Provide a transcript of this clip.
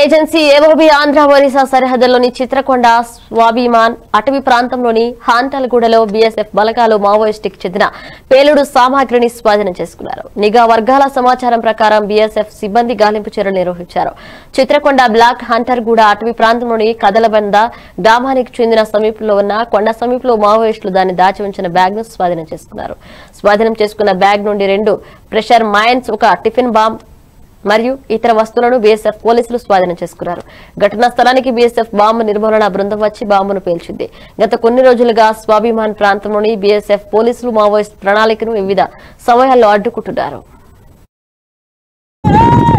agency AOB Andhra Orissa సరిహద్దుల్లోని చిత్రకొండ స్వాభిమాన్ అటవీ ప్రాంతంలోని హాంటల్గూడలో బీఎస్ఎఫ్ బలగాలు మావోయిస్టుకి చెందిన పేలుడు సామాగ్రిని స్వాధీనం చేసుకున్నారు నిఘా వర్గాల సమాచారం ప్రకారం బీఎస్ఎఫ్ సిబ్బంది గాలింపు చర్యలు నిర్వహించారు చిత్రకొండ బ్లాక్ హంటర్గూడ అటవీ ప్రాంతంలోని కదలబంద గ్రామానికి చెందిన సమీపంలో ఉన్న కొండ సమీపంలో మావోయిస్టులు దాన్ని దాచి ఉంచిన బ్యాగ్ ను స్వాధీనం చేసుకున్నారు స్వాధీనం చేసుకున్న బ్యాగ్ నుండి రెండు ప్రెషర్ మైన్స్ ఒక టిఫిన్ బాంబ్ మరియు ఇతర వస్తువులను బీఎస్ఎఫ్ పోలీసులు స్వాధీనం చేసుకున్నారు ఘటనా స్థలానికి బీఎస్ఎఫ్ బాంబు నిర్మూలన బృందం వచ్చి బాంబును పేల్చింది గత కొన్ని రోజులుగా స్వాభిమాన్ ప్రాంతంలోని బీఎస్ఎఫ్ పోలీసులు మావోయిస్ట్ ప్రణాళికను వివిధ సమయాల్లో అడ్డుకుంటున్నారు